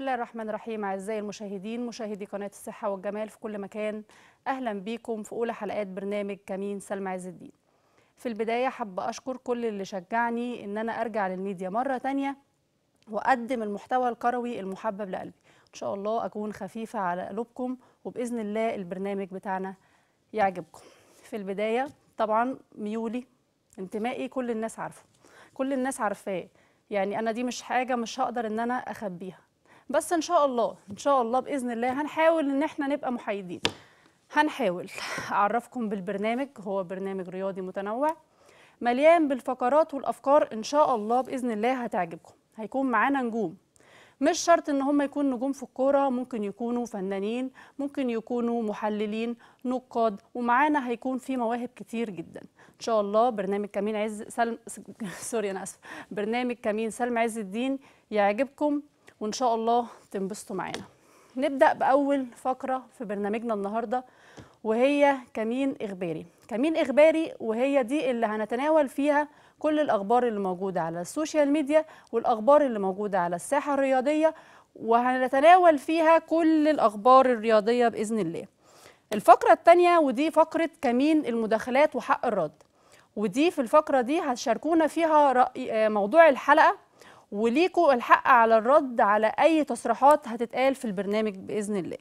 الله الرحمن الرحيم أعزائي المشاهدين مشاهدي قناة الصحة والجمال في كل مكان أهلا بيكم في أولى حلقات برنامج كمين سلمى عز الدين في البداية حابة أشكر كل اللي شجعني إن أنا أرجع للميديا مرة تانية وأقدم المحتوى الكروي المحبب لقلبي إن شاء الله أكون خفيفة على قلوبكم وبإذن الله البرنامج بتاعنا يعجبكم في البداية طبعا ميولي انتمائي كل الناس عارفه كل الناس عارفاه يعني انا دي مش حاجه مش هقدر ان انا اخبيها بس ان شاء الله ان شاء الله باذن الله هنحاول ان احنا نبقى محايدين هنحاول اعرفكم بالبرنامج هو برنامج رياضي متنوع مليان بالفقرات والافكار ان شاء الله باذن الله هتعجبكم هيكون معانا نجوم مش شرط ان هم يكونوا نجوم في الكوره ممكن يكونوا فنانين ممكن يكونوا محللين نقاد ومعانا هيكون في مواهب كتير جدا ان شاء الله برنامج كمين عز سلم سوري انا اسف برنامج كمين سلم عز الدين يعجبكم وان شاء الله تنبسطوا معانا نبدا باول فقره في برنامجنا النهارده وهي كمين اخباري كمين اخباري وهي دي اللي هنتناول فيها كل الاخبار اللي موجوده على السوشيال ميديا والاخبار اللي موجوده على الساحه الرياضيه وهنتناول فيها كل الاخبار الرياضيه باذن الله الفقره الثانيه ودي فقره كمين المداخلات وحق الرد ودي في الفقره دي هتشاركونا فيها رأي موضوع الحلقه وليكوا الحق على الرد على اي تصريحات هتتقال في البرنامج باذن الله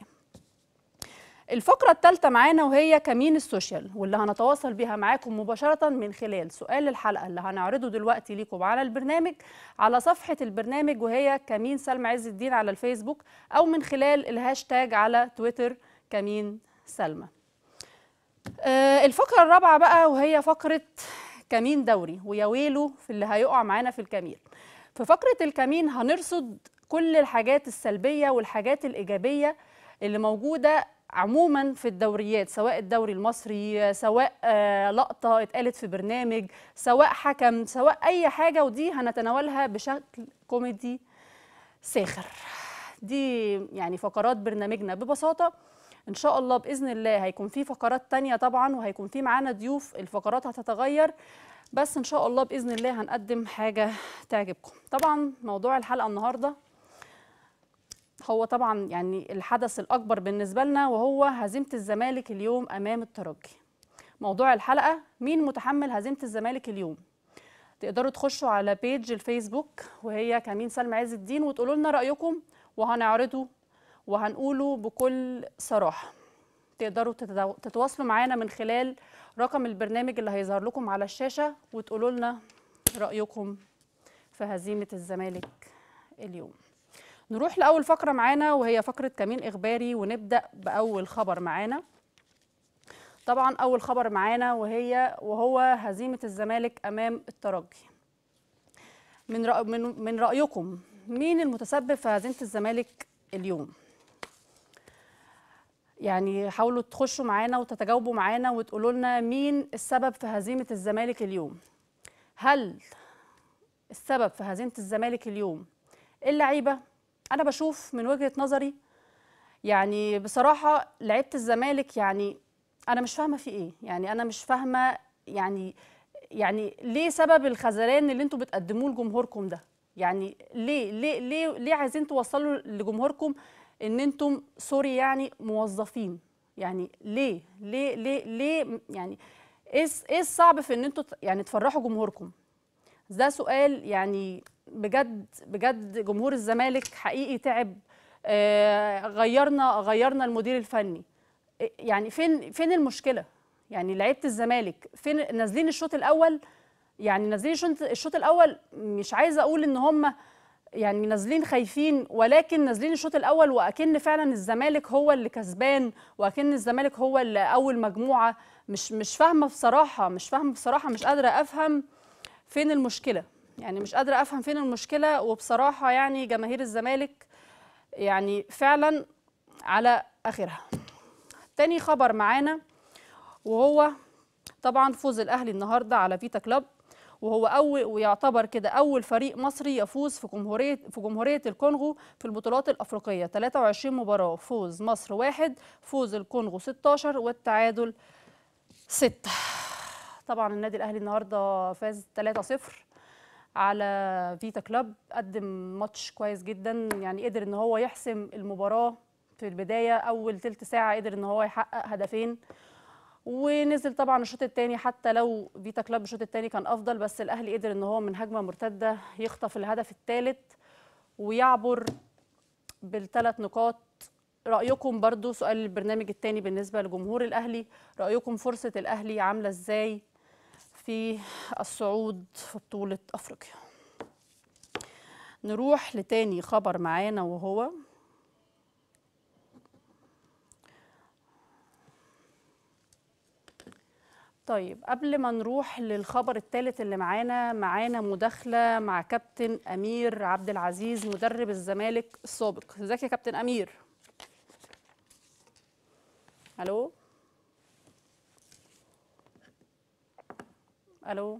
الفقرة الثالثة معانا وهي كمين السوشيال واللي هنتواصل بها معاكم مباشرة من خلال سؤال الحلقة اللي هنعرضه دلوقتي ليكم على البرنامج على صفحة البرنامج وهي كمين سلمى عز الدين على الفيسبوك أو من خلال الهاشتاج على تويتر كمين سلمى آه الفقرة الرابعة بقى وهي فقرة كمين دوري ويا ويله في اللي هيقع معانا في الكمين في فقرة الكمين هنرصد كل الحاجات السلبية والحاجات الإيجابية اللي موجودة عموما في الدوريات سواء الدوري المصري سواء آه لقطة اتقالت في برنامج سواء حكم سواء أي حاجة ودي هنتناولها بشكل كوميدي ساخر دي يعني فقرات برنامجنا ببساطة ان شاء الله باذن الله هيكون في فقرات تانية طبعا وهيكون في معانا ضيوف الفقرات هتتغير بس ان شاء الله باذن الله هنقدم حاجه تعجبكم طبعا موضوع الحلقه النهارده هو طبعا يعني الحدث الاكبر بالنسبه لنا وهو هزيمه الزمالك اليوم امام الترجي موضوع الحلقه مين متحمل هزيمه الزمالك اليوم تقدروا تخشوا على بيج الفيسبوك وهي كمين سلمى عز الدين وتقولوا لنا رايكم وهنعرضه وهنقوله بكل صراحة تقدروا تتواصلوا معانا من خلال رقم البرنامج اللي هيظهر لكم على الشاشة وتقولوا لنا رأيكم في هزيمة الزمالك اليوم نروح لأول فقرة معانا وهي فقرة كمين إخباري ونبدأ بأول خبر معانا طبعا أول خبر معانا وهي وهو هزيمة الزمالك أمام الترجي من رأ من من رأيكم مين المتسبب في هزيمة الزمالك اليوم؟ يعني حاولوا تخشوا معانا وتتجاوبوا معانا وتقولوا لنا مين السبب في هزيمة الزمالك اليوم هل السبب في هزيمة الزمالك اليوم اللعيبة أنا بشوف من وجهة نظري يعني بصراحة لعيبة الزمالك يعني أنا مش فاهمة في إيه يعني أنا مش فاهمة يعني يعني ليه سبب الخذلان اللي انتوا بتقدموه لجمهوركم ده يعني ليه ليه ليه ليه عايزين توصلوا لجمهوركم ان انتم سوري يعني موظفين يعني ليه ليه ليه ليه يعني ايه ايه الصعب في ان انتم يعني تفرحوا جمهوركم ده سؤال يعني بجد بجد جمهور الزمالك حقيقي تعب آه غيرنا غيرنا المدير الفني يعني فين فين المشكله يعني لعيبه الزمالك فين نازلين الشوط الاول يعني نازلين الشوط الاول مش عايزه اقول ان هم يعني نازلين خايفين ولكن نازلين الشوط الاول واكن فعلا الزمالك هو اللي كسبان واكن الزمالك هو اللي اول مجموعه مش مش فاهمه بصراحه مش فاهمه بصراحه مش قادره افهم فين المشكله يعني مش قادره افهم فين المشكله وبصراحه يعني جماهير الزمالك يعني فعلا على اخرها تاني خبر معانا وهو طبعا فوز الاهلي النهارده على فيتا كلوب وهو اول ويعتبر كده اول فريق مصري يفوز في جمهوريه في جمهوريه الكونغو في البطولات الافريقيه 23 مباراه فوز مصر واحد فوز الكونغو 16 والتعادل 6 طبعا النادي الاهلي النهارده فاز 3-0 على فيتا كلوب قدم ماتش كويس جدا يعني قدر ان هو يحسم المباراه في البدايه اول تلت ساعه قدر ان هو يحقق هدفين ونزل طبعا الشوط الثاني حتى لو فيتا كلوب الشوط الثاني كان افضل بس الاهلي قدر ان هو من هجمه مرتده يخطف الهدف الثالث ويعبر بالثلاث نقاط رايكم برضو سؤال البرنامج الثاني بالنسبه لجمهور الاهلي رايكم فرصه الاهلي عامله ازاي في الصعود في بطوله افريقيا نروح لتاني خبر معانا وهو طيب قبل ما نروح للخبر الثالث اللي معانا معانا مداخلة مع كابتن أمير عبد العزيز مدرب الزمالك السابق ازيك يا كابتن أمير ألو ألو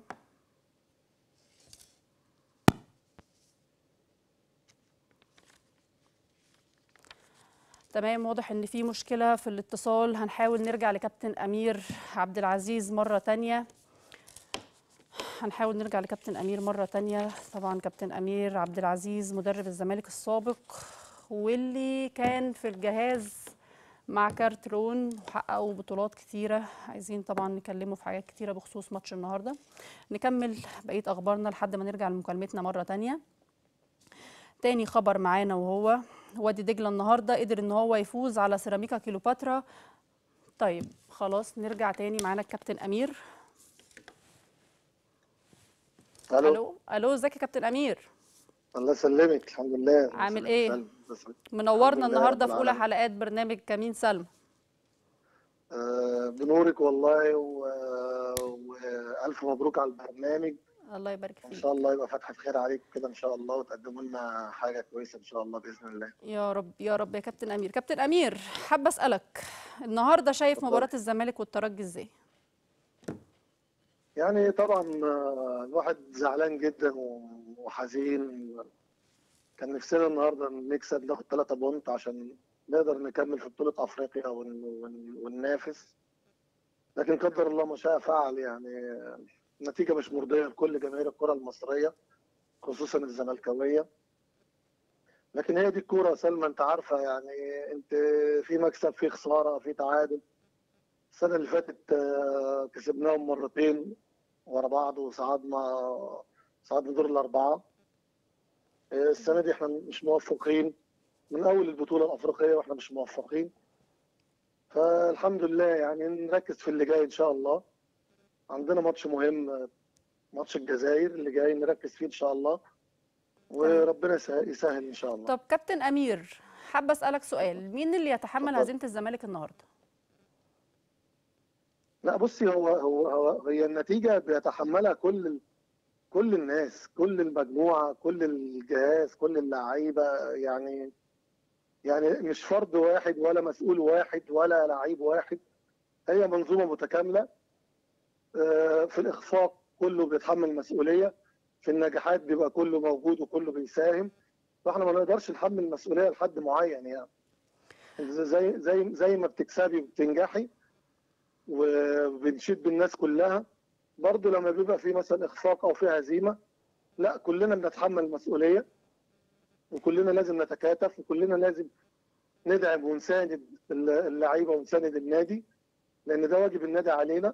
تمام واضح ان في مشكله في الاتصال هنحاول نرجع لكابتن امير عبد العزيز مره تانية هنحاول نرجع لكابتن امير مره تانية طبعا كابتن امير عبد العزيز مدرب الزمالك السابق واللي كان في الجهاز مع كارترون وحققوا بطولات كتيره عايزين طبعا نكلمه في حاجات كتيره بخصوص ماتش النهارده نكمل بقيه اخبارنا لحد ما نرجع لمكالمتنا مره تانية تاني خبر معانا وهو وادي دجله النهارده قدر ان هو يفوز على سيراميكا كيلوباترا طيب خلاص نرجع تاني معانا الكابتن امير الو الو الو ازيك يا كابتن امير الله يسلمك الحمد لله عامل ايه؟ سلم- سلم. منورنا الحمد لله النهارده رب في اولى العالمين. حلقات برنامج كمين سلمى آه بنورك والله و... والف مبروك على البرنامج الله يبارك ان فيك شاء الله يبقى فتحه خير عليك كده ان شاء الله وتقدموا لنا حاجه كويسه ان شاء الله باذن الله يا رب يا رب يا كابتن امير كابتن امير حابه اسالك النهارده شايف اتفضل. مباراه الزمالك والترجي ازاي يعني طبعا آه، الواحد زعلان جدا و- وحزين كان نفسنا النهارده نكسب ناخد 3 بونت عشان نقدر نكمل في بطوله افريقيا ون... ون... وننافس لكن قدر الله ما شاء فعل يعني نتيجه مش مرضيه لكل جماهير الكره المصريه خصوصا الزملكاويه لكن هي دي الكوره يا سلمى انت عارفه يعني انت في مكسب في خساره في تعادل السنه اللي فاتت آه، كسبناهم مرتين ورا بعض وصعدنا صعدنا دور الاربعه آه، السنه دي احنا مش موفقين من اول البطوله الافريقيه واحنا مش موفقين فالحمد لله يعني نركز في اللي جاي ان شاء الله عندنا ماتش مهم آه، ماتش الجزائر اللي جاي نركز فيه ان شاء الله وربنا يسه- يسهل ان شاء الله طب كابتن امير حابه اسالك سؤال مين اللي يتحمل اتفضل. هزيمه الزمالك النهارده لا بصي هو هو هو هي النتيجة بيتحملها كل ال- كل الناس كل المجموعة كل الجهاز كل اللعيبة يعني يعني مش فرد واحد ولا مسؤول واحد ولا لعيب واحد هي منظومة متكاملة آه، في الإخفاق كله بيتحمل مسؤولية في النجاحات بيبقى كله موجود وكله بيساهم فاحنا ما نقدرش نحمل مسؤولية لحد معين يعني زي زي زي ما بتكسبي وبتنجحي وبنشيد بالناس كلها برضه لما بيبقى في مثلا اخفاق او في هزيمه لا كلنا بنتحمل المسؤوليه وكلنا لازم نتكاتف وكلنا لازم ندعم ونساند اللعيبه ونساند النادي لان ده واجب النادي علينا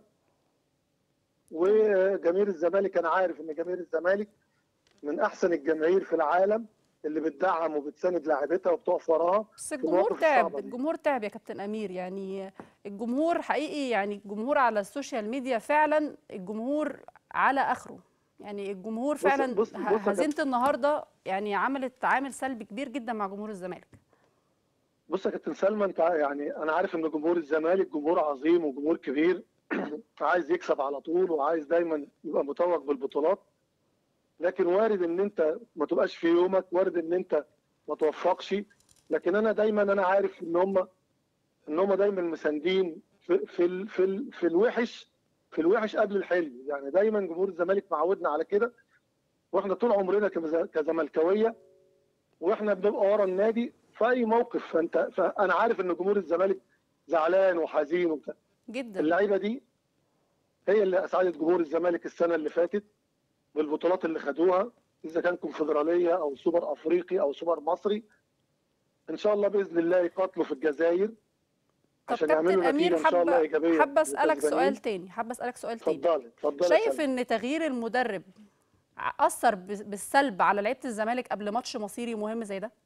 وجماهير الزمالك انا عارف ان جماهير الزمالك من احسن الجماهير في العالم اللي بتدعم وبتساند لاعيبتها وبتقف وراها بس في الجمهور المواقف تعب الصعبة دي. الجمهور تعب يا كابتن امير يعني الجمهور حقيقي يعني الجمهور على السوشيال ميديا فعلا الجمهور على اخره يعني الجمهور بص- فعلا بص- ه- بص يا هزيمه النهارده يعني عملت عامل سلبي كبير جدا مع جمهور الزمالك بص يا كابتن سلمى انت ع- يعني انا عارف ان جمهور الزمالك جمهور عظيم وجمهور كبير عايز يكسب على طول وعايز دايما يبقى متوج بالبطولات لكن وارد ان انت ما تبقاش في يومك وارد ان انت ما توفقش لكن انا دايما انا عارف ان هم ان هم دايما مساندين في في ال- في, ال- في الوحش في الوحش قبل الحلو يعني دايما جمهور الزمالك معودنا على كده واحنا طول عمرنا كمز- كزملكاويه واحنا بنبقى ورا النادي في اي موقف فانت فانا عارف ان جمهور الزمالك زعلان وحزين وبتاع جدا اللعيبه دي هي اللي اسعدت جمهور الزمالك السنه اللي فاتت بالبطولات اللي خدوها اذا كان كونفدراليه او سوبر افريقي او سوبر مصري ان شاء الله باذن الله يقاتلوا في الجزائر طب عشان كابتن يعملوا امير نتيجه ان شاء الله حابه ايجابيه حابه اسالك للكسبانين. سؤال تاني حابه اسالك سؤال تاني اتفضلي اتفضلي يا شايف سلمى. ان تغيير المدرب اثر بس- بالسلب على لعيبه الزمالك قبل ماتش مصيري مهم زي ده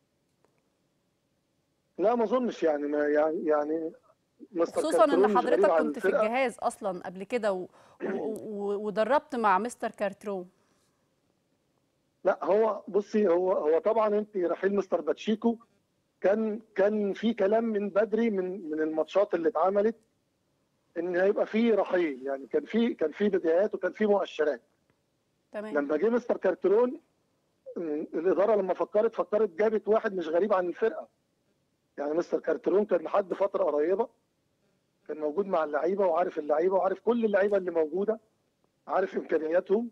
لا ما اظنش يعني ما يعني يعني مستر خصوصا كارترون ان مش غريب حضرتك عن كنت في الفرقة. الجهاز اصلا قبل كده و... و... و... ودربت مع مستر كارترو لا هو بصي هو هو طبعا انت رحيل مستر باتشيكو كان كان في كلام من بدري من من الماتشات اللي اتعملت ان هيبقى في رحيل يعني كان في كان في بدايات وكان في مؤشرات تمام لما جه مستر كارترون م، الاداره لما فكرت فكرت جابت واحد مش غريب عن الفرقه يعني مستر كارترون كان لحد فتره قريبه كان موجود مع اللعيبه وعارف اللعيبه وعارف كل اللعيبه اللي موجوده عارف امكانياتهم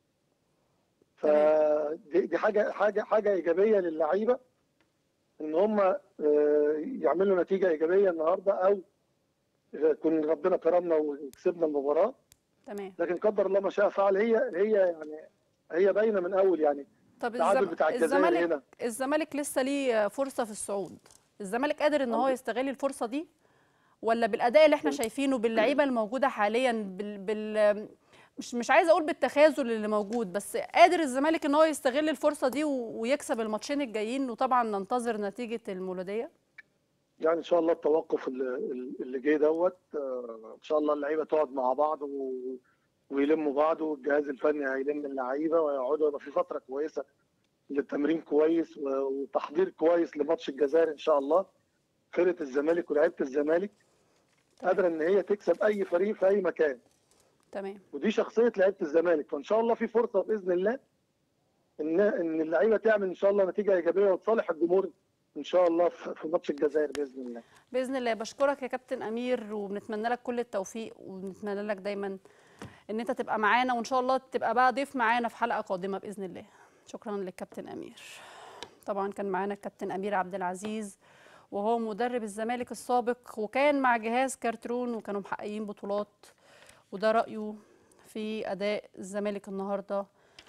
فدي دي حاجه حاجه حاجه ايجابيه للعيبه ان هم آه، يعملوا نتيجه ايجابيه النهارده او يكون ربنا كرمنا وكسبنا المباراه تمام لكن قدر الله ما شاء فعل هي هي يعني هي باينه من اول يعني طب التعادل الزم... بتاع الجزائر الزمالك هنا الزمالك لسه ليه فرصه في الصعود الزمالك قادر ان هو عندك- يستغل الفرصه دي ولا بالاداء اللي احنا شايفينه باللعيبه الموجوده حاليا بال, بال... مش مش عايزه اقول بالتخاذل اللي موجود بس قادر الزمالك ان هو يستغل الفرصه دي و... ويكسب الماتشين الجايين وطبعا ننتظر نتيجه المولوديه يعني ان شاء الله التوقف اللي, اللي جه دوت آه، ان شاء الله اللعيبه تقعد مع بعض و... ويلموا بعض والجهاز الفني هيلم اللعيبه ويقعدوا يبقى في فتره كويسه للتمرين كويس و- وتحضير كويس لماتش الجزائر ان شاء الله فرقه الزمالك ولاعيبه الزمالك قادره ان هي تكسب اي فريق في اي مكان تمام ودي شخصيه لعيبه الزمالك فان شاء الله في فرصه باذن الله ان ان اللعيبه تعمل ان شاء الله نتيجه ايجابيه وتصالح الجمهور ان شاء الله في في ماتش الجزائر باذن الله باذن الله بشكرك يا كابتن امير وبنتمنى لك كل التوفيق وبنتمنى لك دايما ان انت تبقى معانا وان شاء الله تبقى بقى ضيف معانا في حلقه قادمه باذن الله شكرا للكابتن امير طبعا كان معانا الكابتن امير عبد العزيز وهو مدرب الزمالك السابق وكان مع جهاز كارترون وكانوا محققين بطولات وده رايه في اداء الزمالك النهارده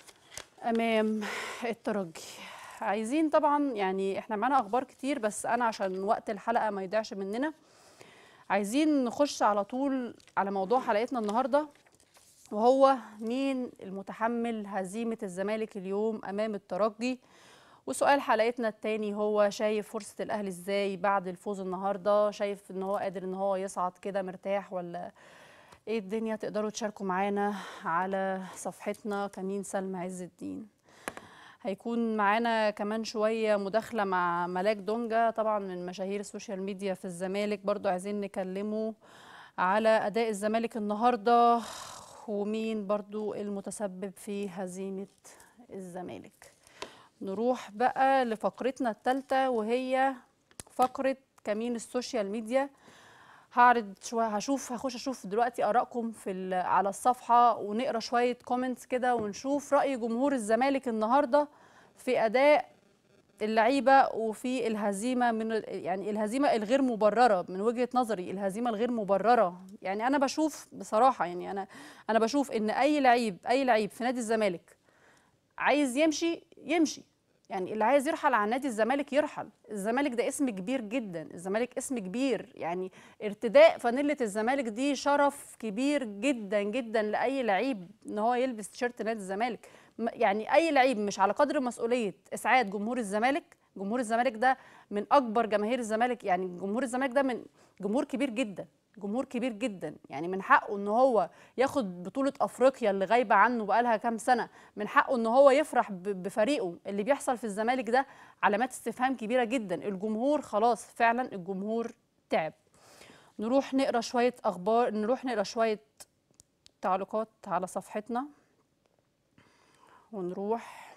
امام الترجي عايزين طبعا يعني احنا معانا اخبار كتير بس انا عشان وقت الحلقه ما يضيعش مننا عايزين نخش على طول على موضوع حلقتنا النهارده وهو مين المتحمل هزيمه الزمالك اليوم امام الترجي وسؤال حلقتنا التاني هو شايف فرصه الاهلي ازاي بعد الفوز النهارده شايف ان هو قادر ان هو يصعد كده مرتاح ولا ايه الدنيا تقدروا تشاركوا معانا على صفحتنا كمين سلمى عز الدين هيكون معانا كمان شوية مداخلة مع ملاك دونجا طبعا من مشاهير السوشيال ميديا في الزمالك برضو عايزين نكلمه على أداء الزمالك النهاردة ومين برضو المتسبب في هزيمة الزمالك نروح بقى لفقرتنا الثالثة وهي فقرة كمين السوشيال ميديا هعرض شويه هشوف هخش اشوف دلوقتي ارائكم في ال- على الصفحه ونقرا شويه كومنتس كده ونشوف راي جمهور الزمالك النهارده في اداء اللعيبه وفي الهزيمه من ال- يعني الهزيمه الغير مبرره من وجهه نظري الهزيمه الغير مبرره يعني انا بشوف بصراحه يعني انا انا بشوف ان اي لعيب اي لعيب في نادي الزمالك عايز يمشي يمشي يعني اللي عايز يرحل عن نادي الزمالك يرحل الزمالك ده اسم كبير جدا الزمالك اسم كبير يعني ارتداء فانيلة الزمالك دي شرف كبير جدا جدا لأي لعيب ان هو يلبس تيشيرت نادي الزمالك م- يعني اي لعيب مش على قدر مسؤولية اسعاد جمهور الزمالك جمهور الزمالك ده من اكبر جماهير الزمالك يعني جمهور الزمالك ده من جمهور كبير جدا جمهور كبير جدا يعني من حقه ان هو ياخد بطولة افريقيا اللي غايبة عنه بقالها كام سنة من حقه ان هو يفرح ب- بفريقه اللي بيحصل في الزمالك ده علامات استفهام كبيرة جدا الجمهور خلاص فعلا الجمهور تعب نروح نقرا شوية اخبار نروح نقرا شوية تعليقات على صفحتنا ونروح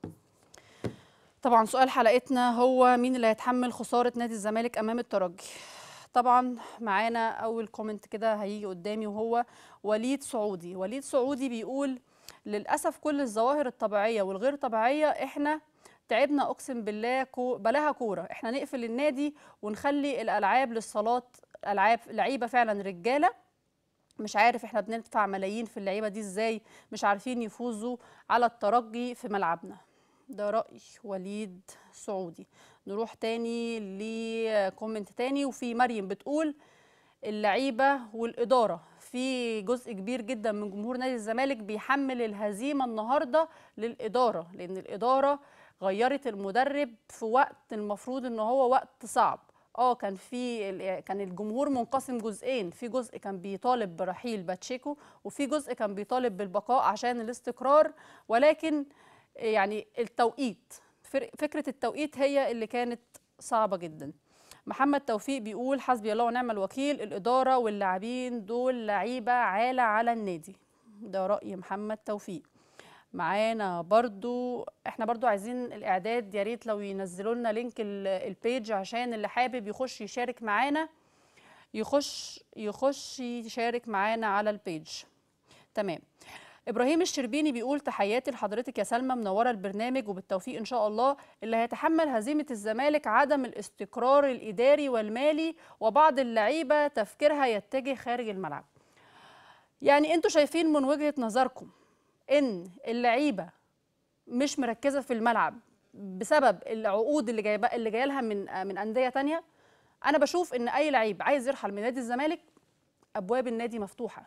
طبعا سؤال حلقتنا هو مين اللي هيتحمل خسارة نادي الزمالك أمام الترجي طبعا معانا أول كومنت كده هيجي قدامي وهو وليد سعودي وليد سعودي بيقول للأسف كل الظواهر الطبيعية والغير طبيعية إحنا تعبنا أقسم بالله كو بلاها كورة إحنا نقفل النادي ونخلي الألعاب للصالات ألعاب لعيبة فعلا رجالة مش عارف احنا بندفع ملايين في اللعيبه دي ازاي مش عارفين يفوزوا على الترجي في ملعبنا ده رأي وليد سعودي نروح تاني لكومنت تاني وفي مريم بتقول اللعيبه والاداره في جزء كبير جدا من جمهور نادي الزمالك بيحمل الهزيمه النهارده للاداره لان الاداره غيرت المدرب في وقت المفروض ان هو وقت صعب اه كان في ال- كان الجمهور منقسم جزئين في جزء كان بيطالب برحيل باتشيكو وفي جزء كان بيطالب بالبقاء عشان الاستقرار ولكن يعني التوقيت فر- فكره التوقيت هي اللي كانت صعبه جدا محمد توفيق بيقول حسبي الله ونعم الوكيل الإدارة واللاعبين دول لعيبة عالة على النادي ده رأي محمد توفيق معانا برضو احنا برضو عايزين الإعداد يا ريت لو ينزلوا لنا لينك ال- البيج عشان اللي حابب يخش يشارك معانا يخش يخش يشارك معانا على البيج تمام ابراهيم الشربيني بيقول تحياتي لحضرتك يا سلمى منوره البرنامج وبالتوفيق ان شاء الله اللي هيتحمل هزيمه الزمالك عدم الاستقرار الاداري والمالي وبعض اللعيبه تفكيرها يتجه خارج الملعب يعني انتوا شايفين من وجهه نظركم ان اللعيبه مش مركزه في الملعب بسبب العقود اللي جايبه اللي جايه لها من من انديه تانية انا بشوف ان اي لعيب عايز يرحل من نادي الزمالك ابواب النادي مفتوحه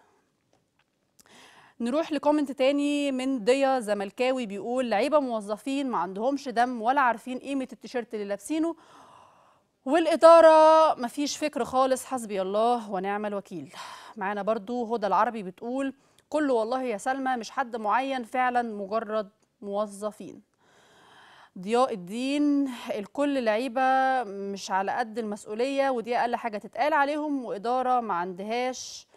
نروح لكومنت تاني من ضيا زملكاوي بيقول لعيبه موظفين ما عندهمش دم ولا عارفين قيمه التيشيرت اللي لابسينه والإدارة مفيش فكر خالص حسبي الله ونعم الوكيل معانا برضو هدى العربي بتقول كله والله يا سلمى مش حد معين فعلا مجرد موظفين ضياء الدين الكل لعيبة مش على قد المسؤولية ودي أقل حاجة تتقال عليهم وإدارة ما عندهاش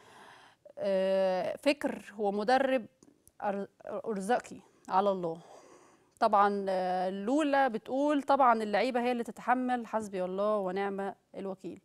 آه، فكر ومدرب أر- أرزقي على الله طبعا آه، لولا بتقول طبعا اللعيبه هي اللي تتحمل حسبي الله ونعم الوكيل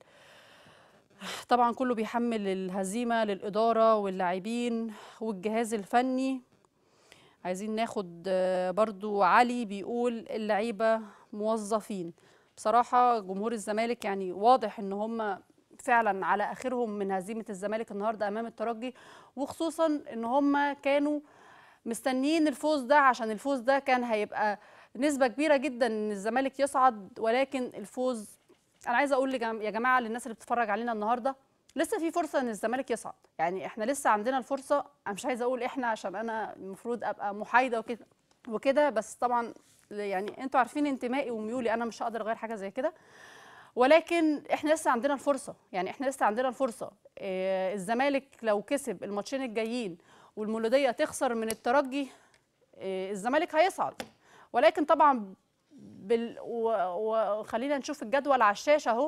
طبعا كله بيحمل الهزيمه للاداره واللاعبين والجهاز الفني عايزين ناخد آه، برضو علي بيقول اللعيبه موظفين بصراحه جمهور الزمالك يعني واضح ان هم فعلا على اخرهم من هزيمه الزمالك النهارده امام الترجي وخصوصا ان هم كانوا مستنيين الفوز ده عشان الفوز ده كان هيبقى نسبة كبيرة جدا ان الزمالك يصعد ولكن الفوز انا عايزة اقول لجم- يا جماعة للناس اللي بتتفرج علينا النهاردة لسه في فرصة ان الزمالك يصعد يعني احنا لسه عندنا الفرصة انا مش عايزة اقول احنا عشان انا المفروض ابقى محايدة وكده وكده بس طبعا يعني انتوا عارفين انتمائي وميولي انا مش هقدر اغير حاجة زي كده ولكن احنا لسه عندنا الفرصه يعني احنا لسه عندنا الفرصه إيه الزمالك لو كسب الماتشين الجايين والمولوديه تخسر من الترجي إيه الزمالك هيصعد ولكن طبعا بال و- وخلينا نشوف الجدول على الشاشه اهو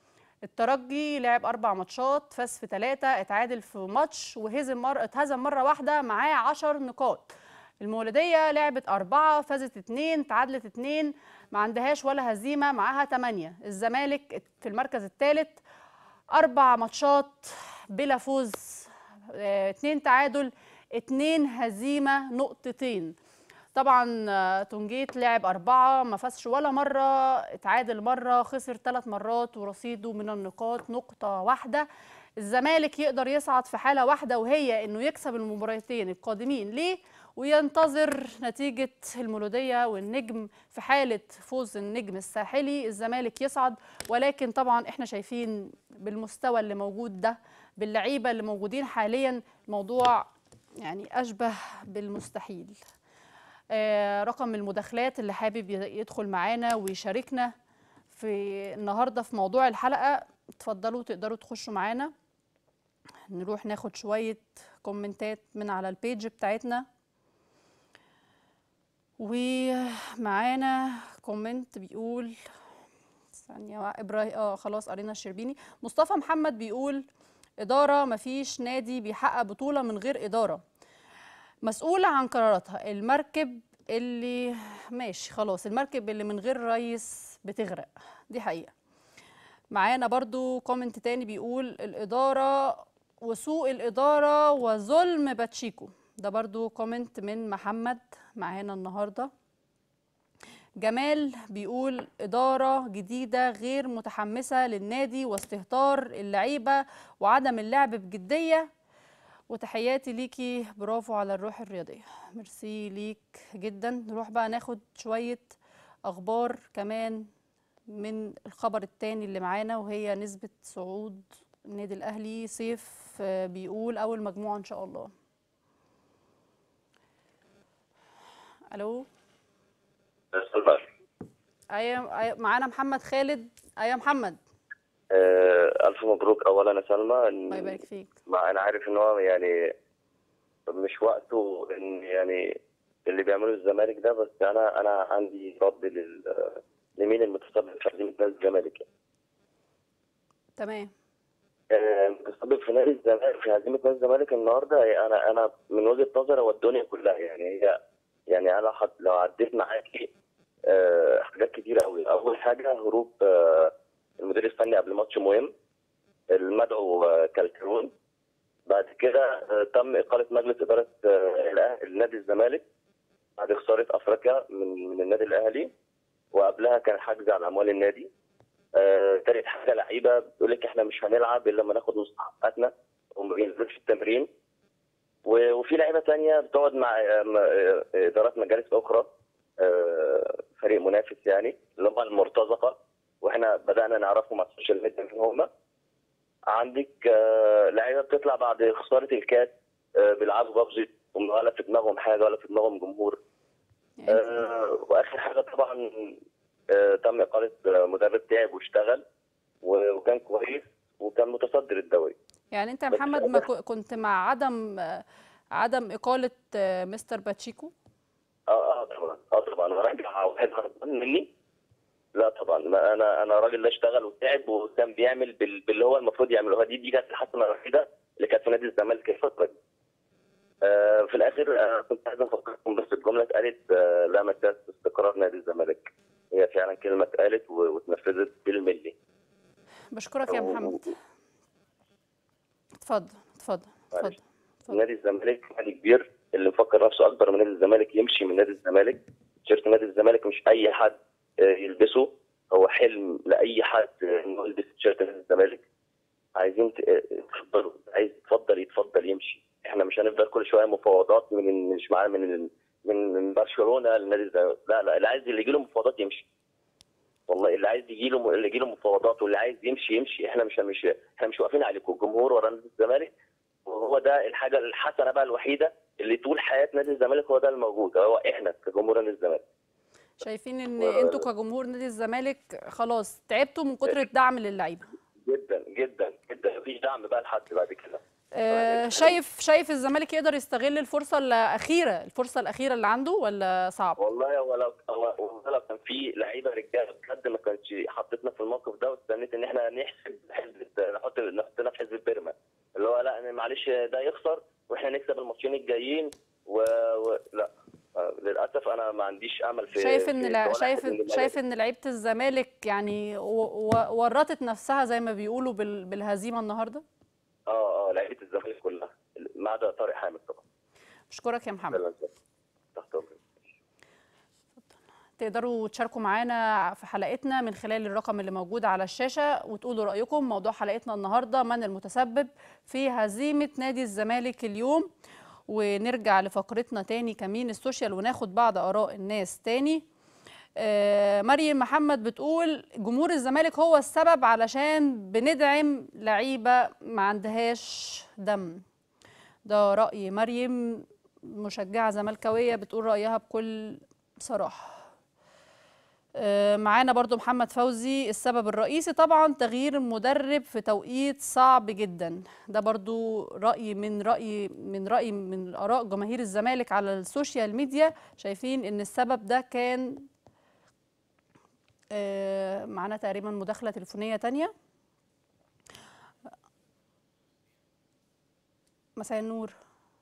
الترجي لعب اربع ماتشات فاز في ثلاثه اتعادل في ماتش وهزم مره اتهزم مره واحده معاه 10 نقاط المولوديه لعبت اربعه فازت اتنين تعادلت اتنين ما عندهاش ولا هزيمه معاها تمانية الزمالك في المركز الثالث اربع ماتشات بلا فوز آه، اتنين تعادل اتنين هزيمه نقطتين طبعا آه، تونجيت لعب أربعة ما فازش ولا مرة اتعادل مرة خسر ثلاث مرات ورصيده من النقاط نقطة واحدة الزمالك يقدر يصعد في حالة واحدة وهي إنه يكسب المباراتين القادمين ليه وينتظر نتيجة المولودية والنجم في حالة فوز النجم الساحلي الزمالك يصعد ولكن طبعا احنا شايفين بالمستوى اللي موجود ده باللعيبة اللي موجودين حاليا الموضوع يعني أشبه بالمستحيل آه، رقم المداخلات اللي حابب ي- يدخل معانا ويشاركنا في النهارده في موضوع الحلقه اتفضلوا تقدروا تخشوا معانا نروح ناخد شويه كومنتات من على البيج بتاعتنا ومعانا كومنت بيقول ثانية واحدة، ابراهيم اه خلاص قرينا الشربيني مصطفى محمد بيقول إدارة مفيش نادي بيحقق بطولة من غير إدارة مسؤولة عن قراراتها المركب اللي ماشي خلاص المركب اللي من غير رئيس بتغرق دي حقيقة معانا برضو كومنت تاني بيقول الإدارة وسوء الإدارة وظلم باتشيكو ده برضو كومنت من محمد معانا النهارده جمال بيقول إدارة جديدة غير متحمسة للنادي واستهتار اللعيبة وعدم اللعب بجدية وتحياتي ليكي برافو على الروح الرياضية ميرسي ليك جدا نروح بقى ناخد شوية أخبار كمان من الخبر التاني اللي معانا وهي نسبة صعود النادي الأهلي سيف آه، بيقول أول مجموعة إن شاء الله ألو البر أيوة أيوة، معانا محمد خالد أيوة محمد آه، ألف مبروك أولا يا سلمى الله إن- يبارك فيك مع أنا عارف إن هو يعني مش وقته إن يعني اللي بيعمله الزمالك ده بس أنا أنا عندي رد لل لمين المتسبب في هزيمة نادي الزمالك يعني. تمام آه، المتسبب في نادي الزمالك في هزيمة نادي الزمالك النهارده هي أنا أنا من وجهة نظري هو الدنيا كلها يعني هي يعني أنا حد لو عديت معاكي آه، حاجات كتير قوي أول حاجة هروب آه، المدير الفني قبل ماتش مهم المدعو آه، كالكرون بعد كده آه، تم إقالة مجلس إدارة آه، الأه- النادي الزمالك بعد خسارة أفريقيا من من النادي الأهلي وقبلها كان حجز على أموال النادي آه، تالت حاجة لعيبة بتقول لك إحنا مش هنلعب إلا لما ناخد مستحقاتنا وما بينزلش التمرين و- وفي لعيبة تانية بتقعد مع آه، م- آه، إدارات مجالس أخرى آه، فريق منافس يعني اللي هم المرتزقة واحنا بدأنا نعرفهم على السوشيال ميديا مين هم عندك آه، لعيبة بتطلع بعد خسارة الكاس آه، بيلعبوا ببجي ولا في دماغهم حاجة ولا في دماغهم جمهور يعني آه، واخر حاجه طبعا آه، تم اقاله آه، مدرب تعب واشتغل و- وكان كويس وكان متصدر الدوري يعني انت يا بس محمد ما كو- كنت مع عدم آه، عدم إقالة آه، مستر باتشيكو اه اه طبعا اه طبعا ارجع واحد هربان مني لا طبعا ما انا انا راجل لا اشتغل وتعب وكان بيعمل بال- باللي هو المفروض يعمله دي دي كانت الحسنه الوحيده اللي كانت في نادي الزمالك الفتره دي آه في الاخر آه كنت عايز افكركم بس الجمله اتقالت آه لا مساس استقرار نادي الزمالك هي فعلا كلمه اتقالت و- واتنفذت بالملي بشكرك يا محمد اتفضل اتفضل اتفضل معلش. اتفضل. نادي الزمالك نادي كبير اللي مفكر نفسه اكبر من نادي الزمالك يمشي من نادي الزمالك تيشيرت نادي الزمالك مش اي حد آه، يلبسه هو حلم لاي حد آه، انه يلبس تيشيرت نادي الزمالك عايزين ت- آه، تفضلوا عايز يتفضل يتفضل يمشي احنا مش هنفضل كل شويه مفاوضات من مش معانا من من من برشلونه لنادي الزمالك لا لا اللي عايز اللي يجي له مفاوضات يمشي والله اللي عايز يجي له اللي يجي له مفاوضات واللي عايز يمشي يمشي احنا مش مش احنا مش واقفين عليكم الجمهور ورا نادي الزمالك وهو ده الحاجه الحسنه بقى الوحيده اللي طول حياه نادي الزمالك هو ده الموجود هو احنا كجمهور نادي الزمالك شايفين ان و- انتوا كجمهور نادي الزمالك خلاص تعبتوا من كتر الدعم للعيبه جدا جدا جدا مفيش دعم بقى لحد بعد كده آه، شايف شايف الزمالك يقدر يستغل الفرصه الاخيره الفرصه الاخيره اللي عنده ولا صعب والله هو لو هو والله لو كان في لعيبه رجاله بجد ما كانتش حطتنا في الموقف ده واستنيت ان احنا نحسب حسبه نحط نحطنا في حسبه بيرما اللي هو لا أنا معلش ده يخسر واحنا نكسب الماتشين الجايين و... و... لا آه، للاسف انا ما عنديش امل في شايف في ان لا صالح شايف النادي شايف ان لعيبه الزمالك يعني و- و- ورطت نفسها زي ما بيقولوا بال- بالهزيمه النهارده اه اه لعيبه الزمالك كلها ما عدا طارق حامد طبعا بشكرك يا محمد يلا، تحت امرك تقدروا تشاركوا معانا في حلقتنا من خلال الرقم اللي موجود على الشاشة وتقولوا رأيكم موضوع حلقتنا النهاردة من المتسبب في هزيمة نادي الزمالك اليوم ونرجع لفقرتنا تاني كمين السوشيال وناخد بعض آراء الناس تاني آه، مريم محمد بتقول جمهور الزمالك هو السبب علشان بندعم لعيبة ما عندهاش دم ده رأي مريم مشجعة زملكاوية بتقول رأيها بكل صراحة آه، معانا برضو محمد فوزي السبب الرئيسي طبعا تغيير المدرب في توقيت صعب جدا ده برضو رأي من رأي من رأي من آراء جماهير الزمالك على السوشيال ميديا شايفين ان السبب ده كان آه، معانا تقريبا مداخلة تليفونية تانية مساء النور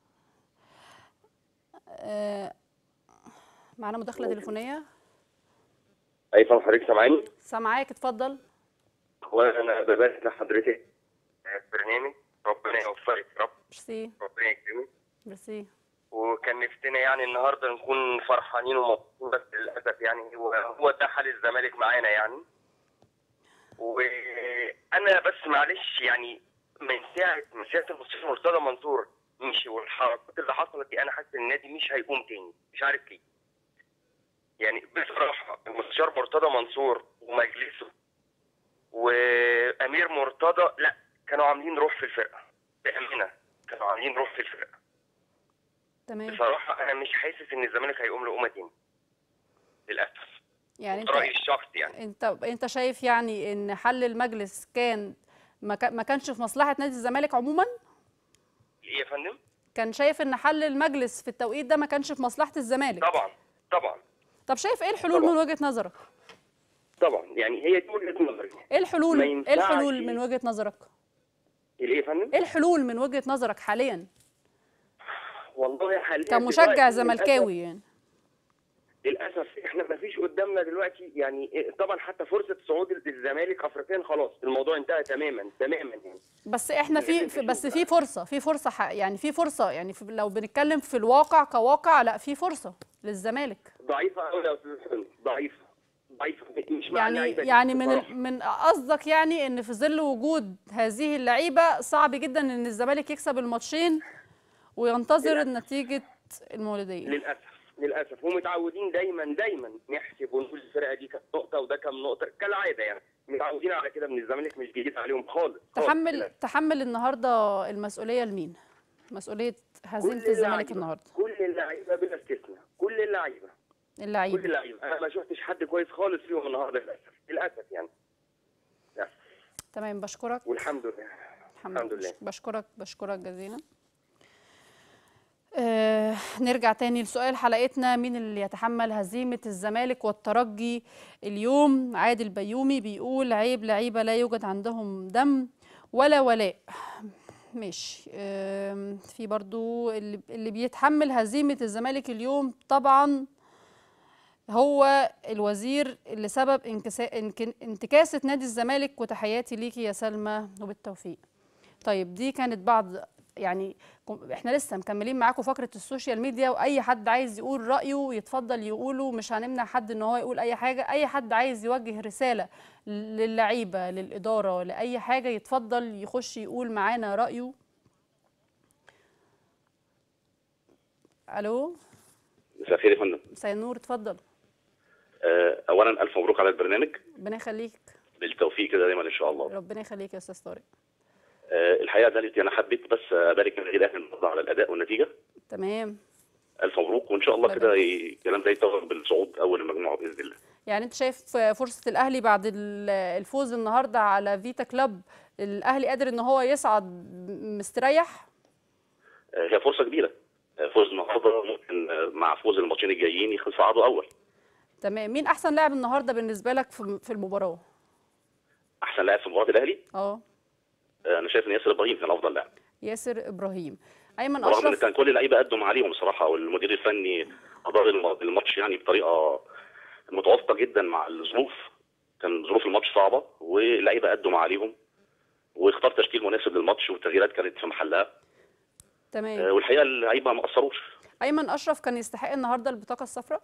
آه، معانا مداخلة تليفونية ايفن حضرتك سامعاني؟ سامعاك اتفضل وانا ببارك لحضرتك في برنامج ربنا يوفقك يا رب ميرسي ربنا يكرمك ميرسي وكان نفسنا يعني النهارده نكون فرحانين ومبسوطين بس للاسف يعني هو هو ده حال الزمالك معانا يعني وانا بس معلش يعني من ساعه من ساعه المستشار مرتضى منصور مشي والحركات اللي حصلت دي انا حاسس ان النادي مش هيقوم تاني مش عارف ليه يعني بصراحه المستشار مرتضى منصور ومجلسه وامير مرتضى لا كانوا عاملين روح في الفرقه بامانه كانوا عاملين روح في الفرقه تمام بصراحه انا مش حاسس ان الزمالك هيقوم لقومه تاني للاسف يعني ده رايي انت الشخصي يعني انت انت شايف يعني ان حل المجلس كان ما كا- ما كانش في مصلحه نادي الزمالك عموما ايه يا فندم كان شايف ان حل المجلس في التوقيت ده ما كانش في مصلحه الزمالك طبعا طبعا طب شايف ايه الحلول طبعا. من وجهه نظرك طبعا يعني هي دي وجهه نظري ايه الحلول ما ايه ينفعش- الحلول من وجهه نظرك ايه يا فندم ايه الحلول من وجهه نظرك حاليا والله حاليا كمشجع دلوقتي زملكاوي يعني للاسف احنا ما فيش قدامنا دلوقتي يعني إيه، طبعا حتى فرصه صعود الزمالك افريقيا خلاص الموضوع انتهى تماما تماما يعني بس احنا في, لازم في بس نشوف في فرصه في فرصه حق يعني في فرصه يعني في لو بنتكلم في الواقع كواقع لا في فرصه للزمالك ضعيفه قوي يا استاذ حسين ضعيفه ضعيفه مش مع يعني اللعيبة دي يعني من بصراحة. ال- من قصدك يعني ان في ظل وجود هذه اللعيبه صعب جدا ان الزمالك يكسب الماتشين وينتظر للأسف. نتيجه المولوديه للاسف للاسف ومتعودين دايما دايما نحسب ونقول الفرقه دي كانت نقطه وده كام نقطه كالعاده يعني متعودين على كده من الزمالك مش جديد عليهم خالص خالص تحمل للأسف. تحمل النهارده المسؤوليه لمين مسؤوليه هزيمه كل الزمالك اللعيبة- النهارده كل اللعيبه بلا استثناء كل اللعيبه كل اللعيبه اللعيبه انا ما شفتش حد كويس خالص فيهم النهارده للاسف للاسف يعني للأسف. تمام بشكرك والحمد لله الحمد لله. بشكرك بشكرك جزيلا آه نرجع تاني لسؤال حلقتنا مين اللي يتحمل هزيمة الزمالك والترجي اليوم عادل بيومي بيقول عيب لعيبة لا يوجد عندهم دم ولا ولاء ماشي آم، في برضو اللي, اللي بيتحمل هزيمة الزمالك اليوم طبعا هو الوزير اللي سبب انكسا... انك... انتكاسة نادي الزمالك وتحياتي ليكي يا سلمى وبالتوفيق طيب دي كانت بعض يعني كم- احنا لسه مكملين معاكم فقرة السوشيال ميديا واي حد عايز يقول رأيه يتفضل يقوله مش هنمنع حد ان هو يقول اي حاجة اي حد عايز يوجه رسالة للعيبة للإدارة لأي حاجة يتفضل يخش يقول معانا رأيه الو مساء الخير يا فندم مساء النور اتفضل آه، اولا الف مبروك على البرنامج ربنا يخليك بالتوفيق كده دايما ان شاء الله ربنا يخليك يا استاذ طارق آه، الحقيقه دلوقتي انا حبيت بس ابارك للنادي الاهلي النهارده على الاداء والنتيجه تمام الف مبروك وان شاء الله الله كده ي- الكلام ده يتطور بالصعود اول المجموعه باذن الله يعني انت شايف فرصة الاهلي بعد ال- الفوز النهارده على فيتا كلاب الاهلي قادر ان هو يصعد مستريح آه، هي فرصه كبيره آه، فوز النهارده ممكن آه، مع فوز الماتشين الجايين يصعدوا اول تمام مين احسن لاعب النهارده بالنسبه لك في في المباراه احسن لاعب في مباراه الاهلي اه آه، انا شايف ان ياسر ابراهيم كان افضل لاعب ياسر ابراهيم ايمن رغم ان اشرف كان كل اللعيبه قدم عليهم بصراحه والمدير الفني ادار الم- الماتش يعني بطريقه متوافقه جدا مع الظروف كان ظروف الماتش صعبه واللعيبه قدم عليهم واختار تشكيل مناسب للماتش والتغييرات كانت في محلها آه، تمام والحقيقه اللعيبه ما قصروش ايمن اشرف كان يستحق النهارده البطاقه الصفراء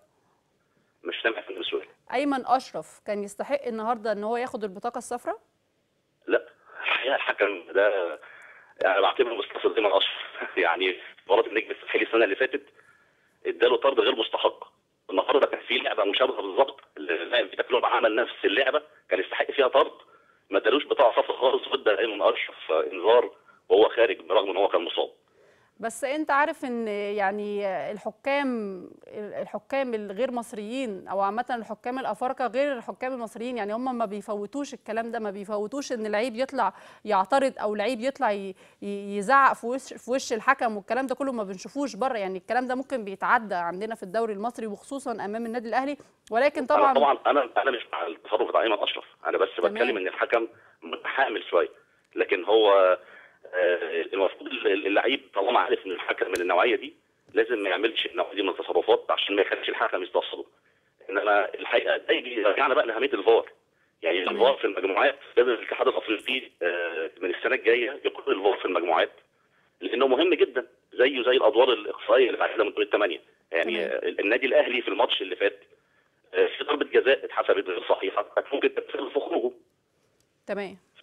مش سامع في السؤال ايمن اشرف كان يستحق النهارده ان هو ياخد البطاقه الصفراء لا الحقيقه الحكم ده انا بعتبره مستقصد دايما اشرف يعني مباراه النجم الساحلي السنه اللي فاتت اداله طرد غير مستحق النهارده كان في لعبه مشابهه بالظبط اللاعب في تكلوب عمل نفس اللعبه كان يستحق فيها طرد ما ادالوش بطاقه صفراء خالص وادى ايمن اشرف انذار وهو خارج برغم ان هو كان مصاب بس انت عارف ان يعني الحكام الحكام الغير مصريين او عامه الحكام الافارقه غير الحكام المصريين يعني هم ما بيفوتوش الكلام ده ما بيفوتوش ان لعيب يطلع يعترض او لعيب يطلع ي- ي- يزعق في وش في وش الحكم والكلام ده كله ما بنشوفوش بره يعني الكلام ده ممكن بيتعدى عندنا في الدوري المصري وخصوصا امام النادي الاهلي ولكن طبعا طبعا طبعا انا انا مش مع التصرف بتاع ايمن اشرف انا بس تمام. بتكلم ان الحكم متحامل شويه لكن هو آه، المفروض اللعيب طالما عارف ان الحكم من النوعيه دي لازم ما يعملش النوعيه دي من التصرفات عشان ما يخليش الحكم يستفسره انما الحقيقه ده يجي يرجعنا بقى لاهميه الفار يعني تمام. الفار في المجموعات لازم الاتحاد الافريقي آه، من السنه الجايه يكون الفار في المجموعات لانه مهم جدا زيه زي الادوار الاقصائيه اللي بعد كده من دور الثمانيه يعني تمام. آه، النادي الاهلي في الماتش اللي فات آه، في ضربه جزاء اتحسبت غير صحيحه كانت ممكن تتسبب في خروجه تمام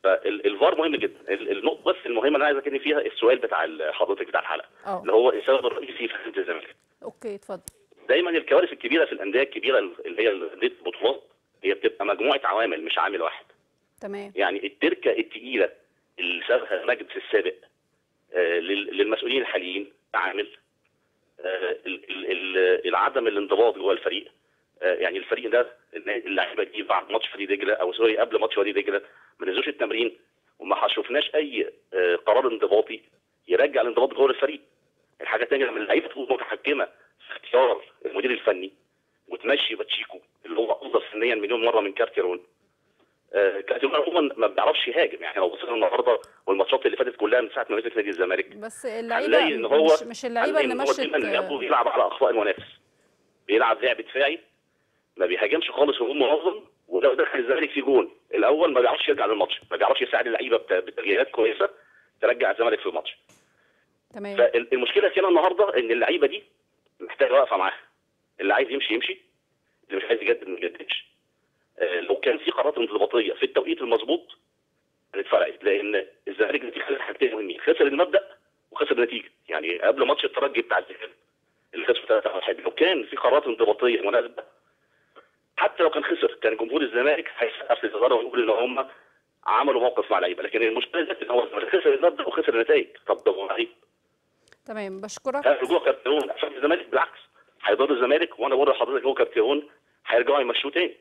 فالفار مهم جدا ال- النقطه بس المهمه اللي انا عايز اتكلم فيها السؤال بتاع ال- حضرتك بتاع الحلقه اه اللي هو السبب الرئيسي في هزيمه الزمالك اوكي اتفضل دايما الكوارث الكبيره في الانديه الكبيره اللي هي انديه البطولات هي بتبقى مجموعه عوامل مش عامل واحد تمام يعني التركه الثقيله اللي سابها المجلس السابق آه، لل- للمسؤولين الحاليين عامل آه، ال- ال- ال- العدم الانضباط جوه الفريق آه، يعني الفريق ده اللعيبه دي بعد ماتش وادي دجله او سوري قبل ماتش وادي دجله ما نزلوش التمرين وما شفناش اي آه، قرار انضباطي يرجع الانضباط جوه الفريق الحاجه الثانيه لما اللعيبه تكون متحكمه في اختيار المدير الفني وتمشي باتشيكو اللي هو افضل فنيا مليون مره من كارتيرون آه، كارتيرون عموما ما بيعرفش يهاجم يعني لو بصينا النهارده والماتشات اللي فاتت كلها من ساعه ما مسك نادي الزمالك بس هنلاقي اللعيبه ان هو مش, مش اللعيبه هنلاقي اللي إن هو مشت دايما لعبه بيلعب على اخطاء المنافس بيلعب لعب دفاعي ما بيهاجمش خالص هجوم منظم ولو دخل الزمالك في جون الاول ما بيعرفش يرجع للماتش ما بيعرفش يساعد اللعيبه بت- بتغييرات كويسه ترجع الزمالك في الماتش تمام فالمشكله هنا النهارده ان اللعيبه دي محتاجه واقفه معاها اللي عايز يمشي يمشي اللي مش عايز يجدد ما يجددش آه، لو كان في قرارات انضباطيه في التوقيت المظبوط كانت فرقت لان الزمالك دي خسر حاجتين مهمين خسر المبدا وخسر النتيجه يعني قبل ماتش الترجي بتاع الذهاب اللي خسر 3 1 لو كان في قرارات انضباطيه مناسبه حتى لو كان خسر كان جمهور الزمالك هيسقف للاداره ويقول ان هم عملوا موقف مع لعيبه لكن المشكله دلوقتي ان هو الزمالك خسر المبدا وخسر النتائج طب ده هو لعيب تمام بشكرك رجوع كابتن عشان الزمالك بالعكس هيضر الزمالك وانا بقول لحضرتك هو كابتن هيرجعوا يمشوه تاني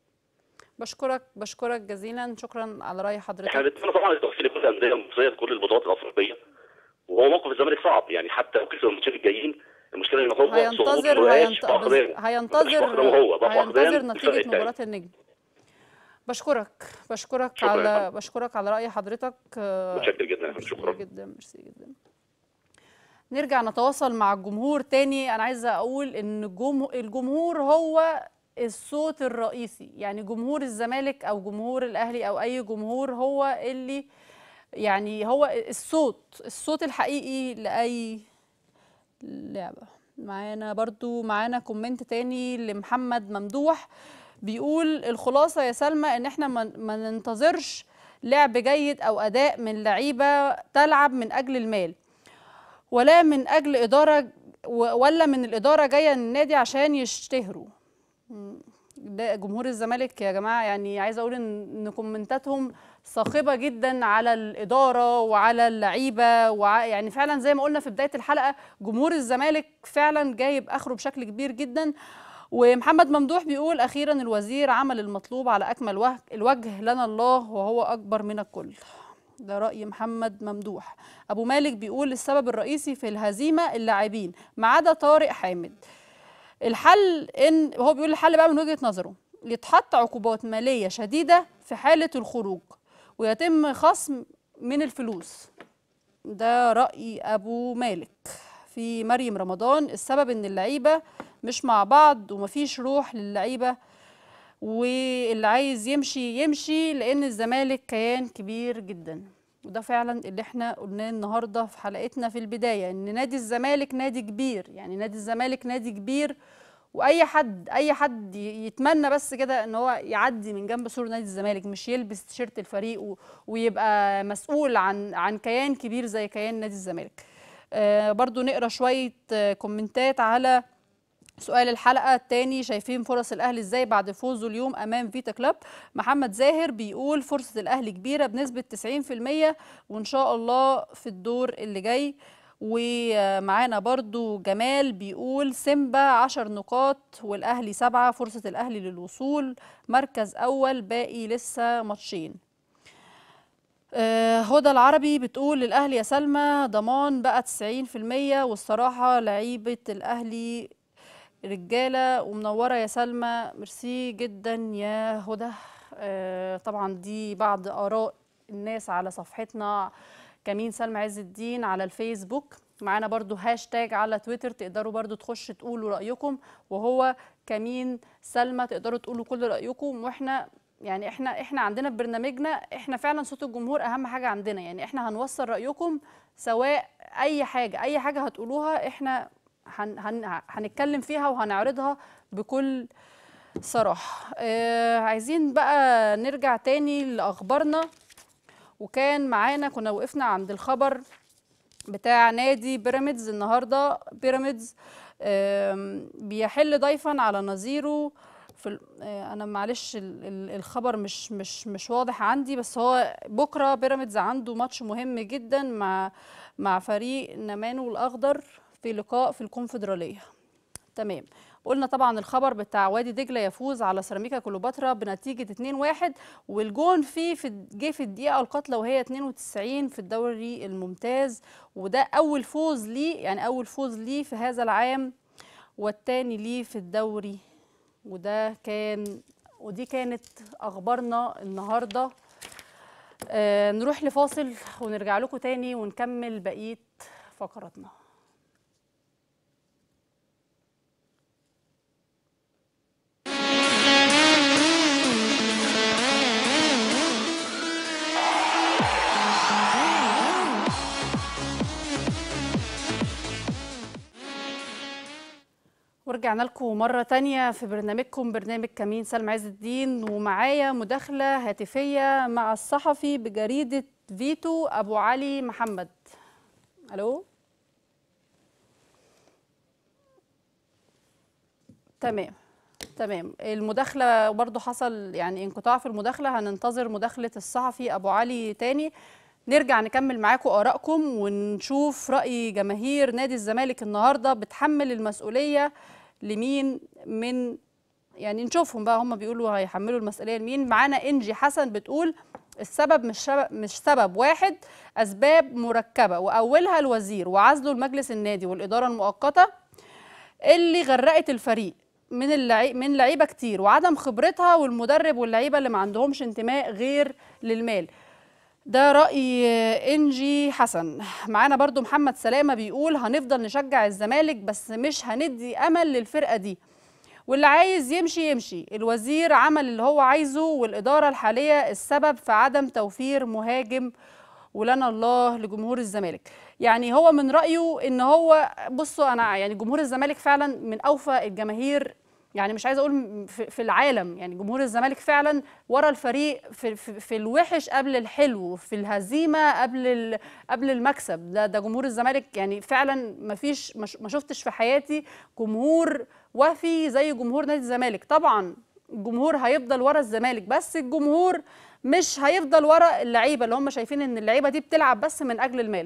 بشكرك بشكرك جزيلا شكرا على راي احنا حضرتك بنتمنى طبعا التوفيق لكل الانديه المصريه في كل البطولات الافريقيه وهو موقف الزمالك صعب يعني حتى لو كسب الماتشين الجايين المشكله ان هو هينتظر صعوبته هينت... بقاش بس- فقدان. هينتظر مش فقدان هو بقى هينتظر فقدان نتيجة الفرق التاني. مباراة النجم بشكرك بشكرك شكراً يا على فندم. بشكرك على رأي حضرتك آه، متشكر جدا يا فندم ميرسي شكرا جدا ميرسي جدا نرجع نتواصل مع الجمهور تاني انا عايزه اقول ان الجمه- الجمهور هو الصوت الرئيسي يعني جمهور الزمالك او جمهور الاهلي او اي جمهور هو اللي يعني هو الصوت الصوت الحقيقي لاي لعبه معانا برضو معانا كومنت تاني لمحمد ممدوح بيقول الخلاصه يا سلمى ان احنا ما ما ننتظرش لعب جيد او اداء من لعيبه تلعب من اجل المال ولا من اجل اداره و- ولا من الاداره جايه النادي عشان يشتهروا مم. ده جمهور الزمالك يا جماعه يعني عايزه اقول ان إن كومنتاتهم صاخبه جدا على الاداره وعلى اللعيبه وع يعني فعلا زي ما قلنا في بدايه الحلقه جمهور الزمالك فعلا جايب اخره بشكل كبير جدا ومحمد ممدوح بيقول اخيرا الوزير عمل المطلوب على اكمل وجه الوجه لنا الله وهو اكبر من الكل ده رأي محمد ممدوح أبو مالك بيقول السبب الرئيسي في الهزيمة اللاعبين ما عدا طارق حامد الحل إن هو بيقول الحل بقى من وجهة نظره يتحط عقوبات مالية شديدة في حالة الخروج ويتم خصم من الفلوس ده رأي أبو مالك في مريم رمضان السبب إن اللعيبة مش مع بعض ومفيش روح للعيبة واللي عايز يمشي يمشي لان الزمالك كيان كبير جدا وده فعلا اللي احنا قلناه النهارده في حلقتنا في البدايه ان نادي الزمالك نادي كبير يعني نادي الزمالك نادي كبير واي حد اي حد ي- يتمنى بس كده ان هو يعدي من جنب سور نادي الزمالك مش يلبس تيشيرت الفريق و- ويبقى مسؤول عن عن كيان كبير زي كيان نادي الزمالك آه برضو نقرا شويه آه كومنتات على سؤال الحلقة التاني شايفين فرص الأهلي ازاي بعد فوزه اليوم أمام فيتا كلاب محمد زاهر بيقول فرصة الأهلي كبيرة بنسبة 90% وإن شاء الله في الدور اللي جاي ومعانا برضو جمال بيقول سيمبا عشر نقاط والأهلي سبعة فرصة الأهلي للوصول مركز أول باقي لسه ماتشين آه، هدى العربي بتقول الأهلي يا سلمى ضمان بقى 90% والصراحة لعيبة الأهلي رجاله ومنوره يا سلمى ميرسي جدا يا هدى آه طبعا دي بعض اراء الناس على صفحتنا كمين سلمى عز الدين على الفيسبوك معانا برضو هاشتاج على تويتر تقدروا برضو تخشوا تقولوا رايكم وهو كمين سلمى تقدروا تقولوا كل رايكم واحنا يعني احنا احنا عندنا في برنامجنا احنا فعلا صوت الجمهور اهم حاجه عندنا يعني احنا هنوصل رايكم سواء اي حاجه اي حاجه هتقولوها احنا هن هن هنتكلم فيها وهنعرضها بكل صراحة آه عايزين بقى نرجع تاني لأخبارنا وكان معانا كنا وقفنا عند الخبر بتاع نادي بيراميدز النهارده بيراميدز آم، بيحل ضيفا على نظيره في ال- آه، انا معلش ال- ال- الخبر مش مش مش واضح عندي بس هو بكره بيراميدز عنده ماتش مهم جدا مع مع فريق نمانو الاخضر في لقاء في الكونفدراليه تمام قلنا طبعا الخبر بتاع وادي دجله يفوز على سيراميكا كليوباترا بنتيجه 2-1 والجون فيه في جه في الدقيقه القاتله وهي 92 في الدوري الممتاز وده اول فوز ليه يعني اول فوز ليه في هذا العام والتاني ليه في الدوري وده كان ودي كانت اخبارنا النهارده آه نروح لفاصل ونرجع لكم تاني ونكمل بقيه فقراتنا ورجعنا لكم مرة تانية في برنامجكم برنامج كمين سلمى عز الدين ومعايا مداخلة هاتفية مع الصحفي بجريدة فيتو أبو علي محمد ألو تمام تمام المداخلة برضو حصل يعني انقطاع في المداخلة هننتظر مداخلة الصحفي أبو علي تاني نرجع نكمل معاكم آرائكم ونشوف رأي جماهير نادي الزمالك النهاردة بتحمل المسؤولية لمين من يعني نشوفهم بقى هم بيقولوا هيحملوا المسؤولية لمين معانا إنجي حسن بتقول السبب مش سبب مش سبب واحد أسباب مركبة وأولها الوزير وعزله المجلس النادي والإدارة المؤقتة اللي غرقت الفريق من اللعي... من لعيبه كتير وعدم خبرتها والمدرب واللعيبه اللي ما عندهمش انتماء غير للمال ده رأي إنجي حسن معانا برضو محمد سلامة بيقول هنفضل نشجع الزمالك بس مش هندي أمل للفرقة دي واللي عايز يمشي يمشي الوزير عمل اللي هو عايزه والإدارة الحالية السبب في عدم توفير مهاجم ولنا الله لجمهور الزمالك يعني هو من رأيه ان هو بصوا انا يعني جمهور الزمالك فعلا من اوفى الجماهير يعني مش عايزه اقول في, في العالم يعني جمهور الزمالك فعلا ورا الفريق في, في, في الوحش قبل الحلو في الهزيمه قبل ال- قبل المكسب ده ده جمهور الزمالك يعني فعلا ما فيش ما ش- ما شفتش في حياتي جمهور وفي زي جمهور نادي الزمالك طبعا الجمهور هيفضل ورا الزمالك بس الجمهور مش هيفضل ورا اللعيبه اللي هم شايفين ان اللعيبه دي بتلعب بس من اجل المال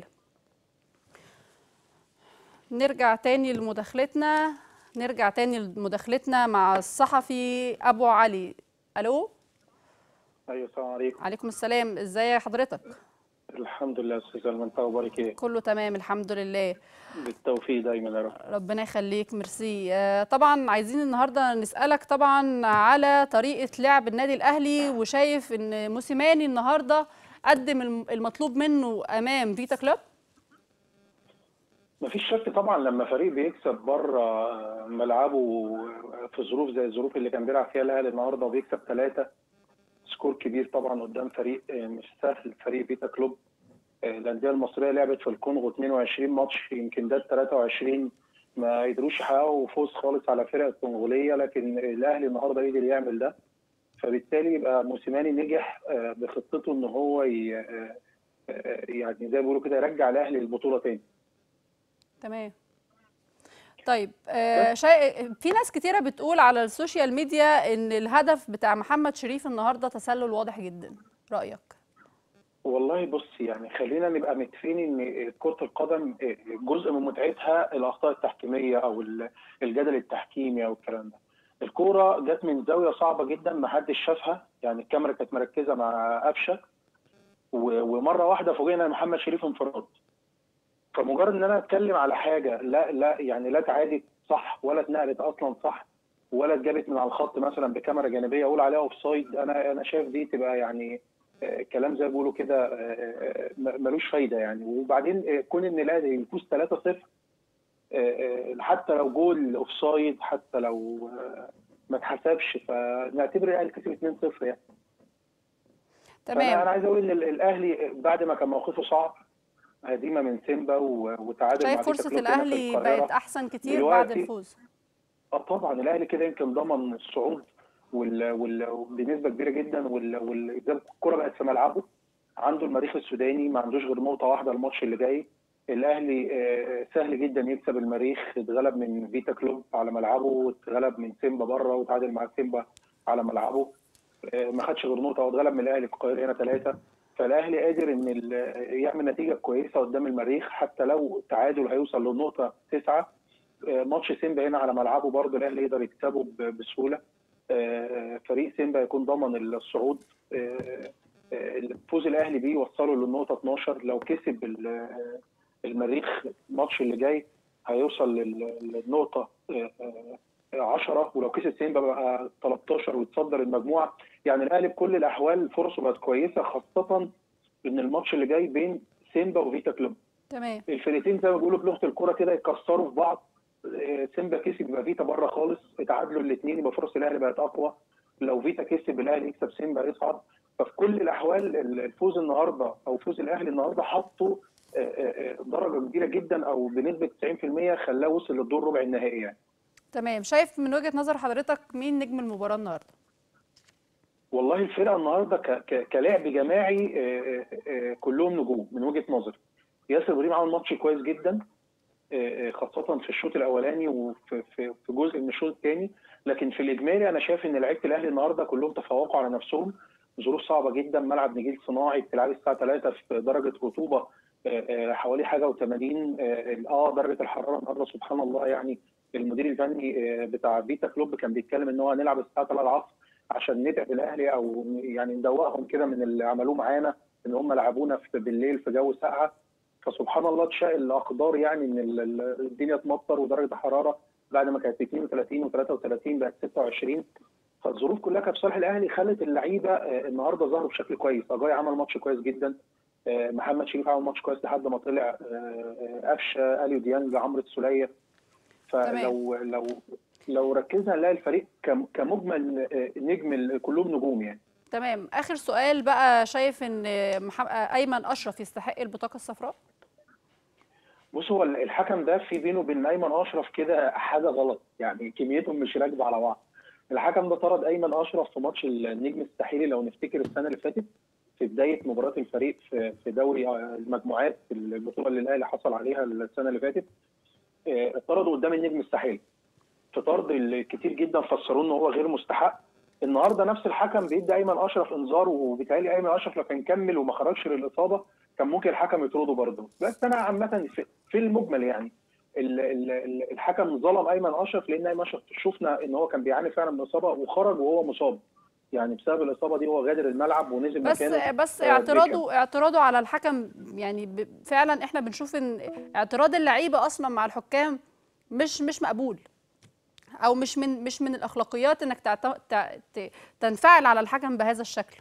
نرجع تاني لمداخلتنا نرجع تاني لمداخلتنا مع الصحفي ابو علي الو ايوه السلام عليكم عليكم السلام ازاي حضرتك الحمد لله استاذ سلمى انت اخبارك ايه كله تمام الحمد لله بالتوفيق دايما يا رب ربنا يخليك ميرسي آه، طبعا عايزين النهارده نسالك طبعا على طريقه لعب النادي الاهلي وشايف ان موسيماني النهارده قدم الم- المطلوب منه امام فيتا كلوب مفيش شك طبعا لما فريق بيكسب بره ملعبه في ظروف زي الظروف اللي كان بيلعب فيها الاهلي النهارده وبيكسب ثلاثه سكور كبير طبعا قدام فريق مش سهل فريق بيتا كلوب الانديه المصريه لعبت في الكونغو 22 ماتش يمكن ده ال 23 ما قدروش يحققوا فوز خالص على فرق الكونغوليه لكن الاهلي النهارده قدر يعمل ده فبالتالي يبقى موسيماني نجح آه، بخطته ان هو ي- آه، آه، يعني زي ما بيقولوا كده يرجع الاهلي البطوله تاني تمام طيب آه شيء في ناس كتيره بتقول على السوشيال ميديا ان الهدف بتاع محمد شريف النهارده تسلل واضح جدا رايك والله بص يعني خلينا نبقى متفقين ان كرة القدم جزء من متعتها الاخطاء التحكيمية او ال- الجدل التحكيمي او الكلام ده. الكورة جت من زاوية صعبة جدا ما حدش شافها يعني الكاميرا كانت مركزة مع قفشة و- ومرة واحدة فوجئنا ان محمد شريف انفراد. فمجرد ان انا اتكلم على حاجة لا لا يعني لا اتعادت صح ولا اتنقلت اصلا صح ولا اتجابت من على الخط مثلا بكاميرا جانبية اقول عليها اوف سايد انا انا شايف دي تبقى يعني آه، كلام زي ما بيقولوا كده آه، آه، م- ملوش فايده يعني وبعدين آه، كون ان الاهلي يفوز 3-0 آه، آه، حتى لو جول اوف سايد حتى لو آه، ما اتحسبش فنعتبر الاهلي كسب 2-0 يعني فانا انا تمام عايز اقول ان ال- الاهلي بعد ما كان موقفه صعب هزيمه من سيمبا و- وتعادل مع شايف بيتا فرصه كلوب هنا في الاهلي القاهرة. بقت احسن كتير بعد دلوقتي- الفوز اه طبعا الاهلي كده يمكن ضمن الصعود وال... وال... بنسبه كبيره جدا وال... وال... زي ما الكره بقت في ملعبه عنده المريخ السوداني ما عندوش غير نقطه واحده الماتش اللي جاي الاهلي آه، سهل جدا يكسب المريخ اتغلب من فيتا كلوب على ملعبه واتغلب من سيمبا بره وتعادل مع سيمبا على ملعبه آه، ما خدش غير نقطه واتغلب من الاهلي في القاهره هنا ثلاثه فالاهلي قادر ان ال- يعمل نتيجه كويسه قدام المريخ حتى لو تعادل هيوصل للنقطه تسعه آه، ماتش سيمبا هنا على ملعبه برضه الاهلي يقدر يكسبه ب- بسهوله آه، فريق سيمبا يكون ضمن الصعود آه، آه، فوز الاهلي بيه يوصله للنقطه 12 لو كسب ال- المريخ الماتش اللي جاي هيوصل لل- للنقطه آه، آه، 10 ولو كسب سيمبا بقى 13 ويتصدر المجموعه يعني الاهلي بكل الاحوال فرصه بقت كويسه خاصه ان الماتش اللي جاي بين سيمبا وفيتا كلوب تمام الفرقتين زي ما بيقولوا بلغه الكوره كده يكسروا في بعض آه، سيمبا كسب يبقى فيتا بره خالص اتعادلوا الاثنين يبقى فرص الاهلي بقت اقوى لو فيتا كسب الاهلي يكسب سيمبا يصعد ففي كل الاحوال ال- الفوز النهارده او فوز الاهلي النهارده حطه آه، آه، آه، درجه كبيره جدا او بنسبه 90% خلاه وصل للدور ربع النهائي يعني تمام شايف من وجهة نظر حضرتك مين نجم المباراة النهارده والله الفرقه النهارده ك- ك- كلاعب جماعي آه، آه، آه، كلهم نجوم من وجهه نظري ياسر ابراهيم عمل ماتش كويس جدا آه، آه، خاصه في الشوط الاولاني وفي في في جزء من الشوط الثاني لكن في الاجمالي انا شايف ان لعيبه الاهلي النهارده كلهم تفوقوا على نفسهم ظروف صعبه جدا ملعب نجيل صناعي بتلعب الساعه 3 في درجه رطوبه آه، آه، حوالي حاجه و80 اه درجه الحراره النهارده سبحان الله يعني المدير الفني آه، بتاع فيتا كلوب كان بيتكلم ان هو هنلعب الساعه 3 العصر عشان ندعم الاهلي او يعني ندوقهم كده من اللي عملوه معانا ان هم لعبونا في بالليل في جو ساقعه فسبحان الله تشاء الاقدار يعني ان ال- ال- الدنيا تمطر ودرجه الحراره بعد ما كانت 32 و33 بقت 26 فالظروف كلها كانت في صالح الاهلي خلت اللعيبه آه، النهارده ظهروا بشكل كويس اجاي عمل ماتش كويس جدا آه، محمد شريف عمل ماتش كويس لحد ما طلع آه، آه، قفشه اليو ديانج عمرو السوليه فلو لو لو ركزنا نلاقي الفريق كم- كمجمل آه، نجم ال- كلهم نجوم يعني تمام اخر سؤال بقى شايف ان مح- ايمن اشرف يستحق البطاقة الصفراء بص هو الحكم ده في بينه وبين ايمن اشرف كده حاجه غلط يعني كميتهم مش راكبه على بعض الحكم ده طرد ايمن اشرف في ماتش النجم الساحلي لو نفتكر السنه اللي فاتت في بدايه مباراه الفريق في في دوري المجموعات البطوله اللي الاهلي حصل عليها السنه اللي فاتت آه، اتطردوا قدام النجم الساحلي في طرد ال- كتير جدا فسروه ان هو غير مستحق النهارده نفس الحكم بيدي ايمن اشرف انذار وبيتهيألي ايمن اشرف لو كان كمل وما خرجش للاصابه كان ممكن الحكم يطرده برضه بس انا عامه في, في المجمل يعني ال- ال- ال- الحكم ظلم ايمن اشرف لان ايمن اشرف شفنا ان هو كان بيعاني فعلا من اصابه وخرج وهو مصاب يعني بسبب الاصابه دي هو غادر الملعب ونزل بس مكانه بس آه، اعتراضه اعتراضه على الحكم يعني ب- فعلا احنا بنشوف ان اعتراض اللعيبه اصلا مع الحكام مش مش مقبول او مش من مش من الاخلاقيات انك تعت- تع- ت- تنفعل على الحكم بهذا الشكل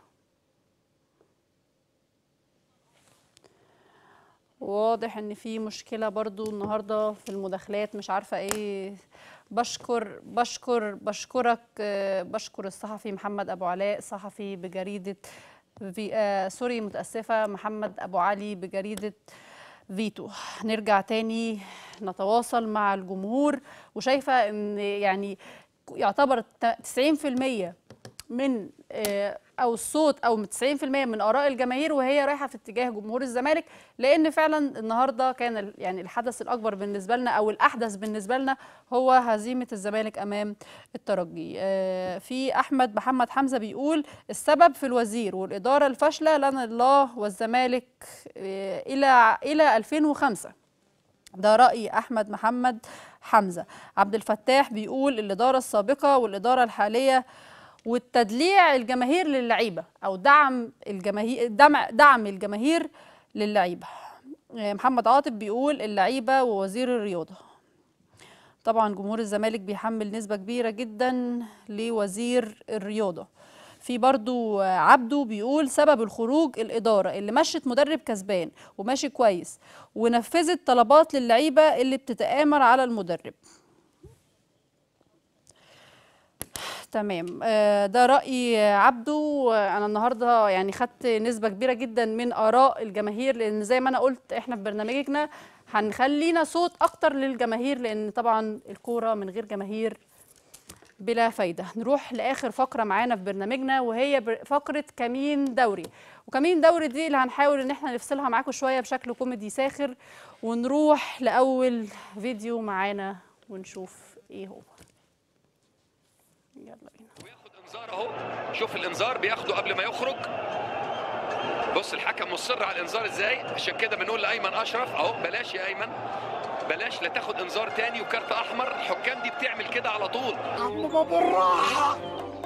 واضح ان في مشكله برضو النهارده في المداخلات مش عارفه ايه بشكر بشكر بشكرك آه، بشكر الصحفي محمد ابو علاء صحفي بجريده في آه سوري متاسفه محمد ابو علي بجريده فيتو نرجع تاني نتواصل مع الجمهور وشايفه ان يعني يعتبر ت- 90% من آه، او الصوت او 90% من اراء الجماهير وهي رايحه في اتجاه جمهور الزمالك لان فعلا النهارده كان ال- يعني الحدث الاكبر بالنسبه لنا او الاحدث بالنسبه لنا هو هزيمه الزمالك امام الترجي آه، في احمد محمد حمزه بيقول السبب في الوزير والاداره الفاشله لنا الله والزمالك آه، الى الى 2005 ده رأي أحمد محمد حمزة عبد الفتاح بيقول الإدارة السابقة والإدارة الحالية والتدليع الجماهير للعيبة أو دعم الجماهير دعم, دعم الجماهير للعيبة آه، محمد عاطف بيقول اللعيبة ووزير الرياضة طبعا جمهور الزمالك بيحمل نسبة كبيرة جدا لوزير الرياضة في برضو آه، عبده بيقول سبب الخروج الإدارة اللي مشت مدرب كسبان وماشي كويس ونفذت طلبات للعيبة اللي بتتآمر على المدرب تمام آه، ده رأي عبده آه، أنا النهاردة يعني خدت نسبة كبيرة جدا من آراء الجماهير لأن زي ما أنا قلت إحنا في برنامجنا هنخلينا صوت أكتر للجماهير لأن طبعا الكورة من غير جماهير بلا فايدة نروح لآخر فقرة معانا في برنامجنا وهي بر- فقرة كمين دوري وكمين دوري دي اللي هنحاول ان احنا نفصلها معاكم شوية بشكل كوميدي ساخر ونروح لأول فيديو معانا ونشوف ايه هو يلا بينا وياخد انذار اهو شوف الانذار بياخده قبل ما يخرج بص الحكم مصر على الانذار ازاي عشان كده بنقول لايمن اشرف اهو بلاش يا ايمن بلاش لا تاخد انذار تاني وكارت احمر الحكام دي بتعمل كده على طول عم بالراحة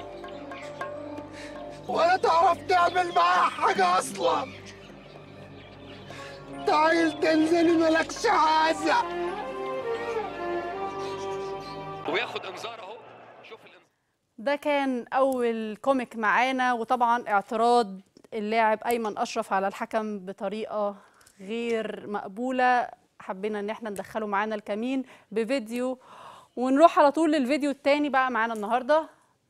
ولا تعرف تعمل معاه حاجة أصلا تعال تنزل ملكش حاجة وياخد انذار اهو شوف الانذار ده كان أول كوميك معانا وطبعا اعتراض اللاعب أيمن أشرف على الحكم بطريقة غير مقبولة حبينا إن احنا ندخله معانا الكمين بفيديو ونروح على طول للفيديو التاني بقى معانا النهارده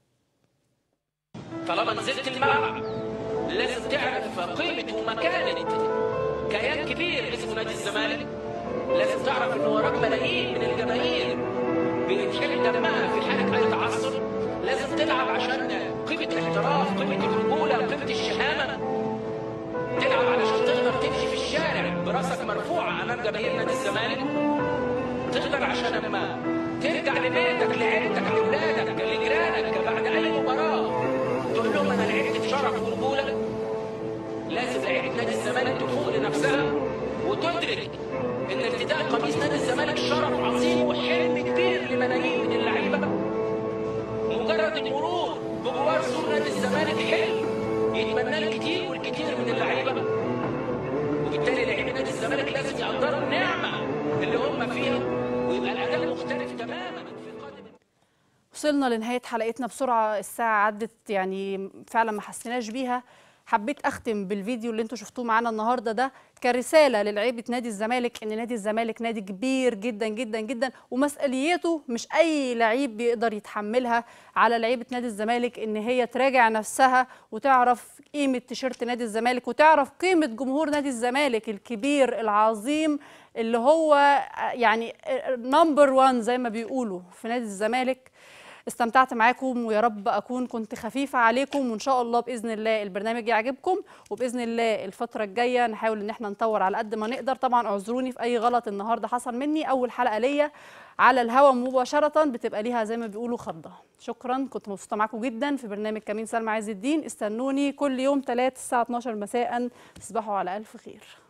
طالما نزلت الملعب لازم تعرف قيمة ومكانة كيان كبير اسمه نادي الزمالك لازم تعرف ان وراك ملايين من الجماهير بتحل دمها في حالة أي تعثر لازم تلعب عشان قيمة الاحتراف قيمة الرجولة قيمة الشهامة تلعب علشان تقدر تمشي في الشارع براسك مرفوعة أمام جماهير نادي الزمالك تقدر عشان لما ترجع لبيتك لعيلتك لأولادك لجيرانك بعد أي مباراة تقول لهم أنا لعبت في شرف ورجولة لازم لعيبة نادي الزمالك تفوق لنفسها وتدرك إن ارتداء قميص نادي الزمالك شرف عظيم وحلم كبير لملايين من اللعيبة مجرد المرور بجوار سور نادي الزمالك حلم يتمناه الكثير والكثير من اللعيبة وبالتالي لعيبة نادي الزمالك لازم يقدروا النعمة اللي هم فيها ويبقى الأداء مختلف تماما في قادم وصلنا لنهاية حلقتنا بسرعة الساعة عدت يعني فعلا ما حسيناش بيها حبيت أختم بالفيديو اللي انتوا شفتوه معانا النهاردة ده كرسالة للعيبة نادي الزمالك إن نادي الزمالك نادي كبير جدا جدا جدا ومسؤوليته مش أي لعيب بيقدر يتحملها على لعيبة نادي الزمالك إن هي تراجع نفسها وتعرف قيمة تيشيرت نادي الزمالك وتعرف قيمة جمهور نادي الزمالك الكبير العظيم اللي هو يعني نمبر وان زي ما بيقولوا في نادي الزمالك استمتعت معاكم ويا رب اكون كنت خفيفه عليكم وان شاء الله باذن الله البرنامج يعجبكم وباذن الله الفتره الجايه نحاول ان احنا نطور على قد ما نقدر طبعا اعذروني في اي غلط النهارده حصل مني اول حلقه ليا على الهوا مباشره بتبقى ليها زي ما بيقولوا خضه شكرا كنت مبسوطه معاكم جدا في برنامج كمين سلمى عز الدين استنوني كل يوم 3 الساعه 12 مساء تصبحوا على الف خير